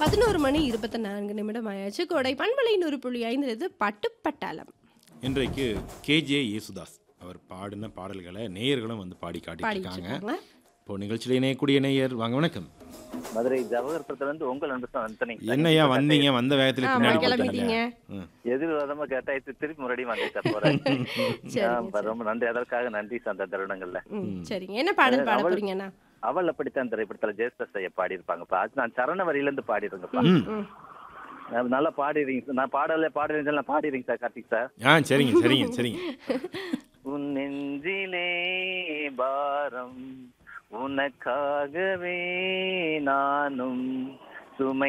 பதினோரு மணி இருபத்தி நான்கு நிமிடம் ஆயாச்சு கோடை பண்பலை நூறு புள்ளி ஐந்து பட்டுப்பட்டாளம் இன்றைக்கு கேஜே யேசுதாஸ் அவர் பாடின பாடல்களை நேயர்களும் வந்து பாடி காட்டிட்டு பாடிட்டு இருக்காங்க இருக்காங்க இப்போ நிகழ்ச்சியில் இணையக்கூடிய நேயர் வாங்க வணக்கம் மதுரை ஜவஹர்புரத்துல இருந்து உங்கள் அன்பு அந்தனி என்னையா வந்தீங்க வந்த வேகத்துல ஆமா, பின்னாடி கிளம்பிட்டீங்க. போயிட்டீங்க. ம். எதிர்வாதமா கேட்டாயிட்டு திருப்பி மறுபடியும் வந்து சார் போறேன் சரிங்க, ஆ, ரொம்ப நன்றி அதற்காக நன்றி சார் அந்த தருணங்கள்ல ம், சரிங்க என்ன பாடல் பாட அவள்- போறீங்கண்ணா அவள் அப்படித்தான் திரைப்படத்துல ஜெயஸ்தாஸ் ஐயா பாடி இருப்பாங்கப்பா அது நான் சரண வரியில இருந்து பாடிருங்கப்பா ம். ம். அது நல்லா பாடிடுறீங்க சார் நான் பாடல பாடுறேன் நான் பாடிடுறீங்க சார் கார்த்திக் சார் ஆ சரிங்க சரிங்க சரிங்க உன் நெஞ்சிலே பாரம் உனக்காகவே நானும் சுமை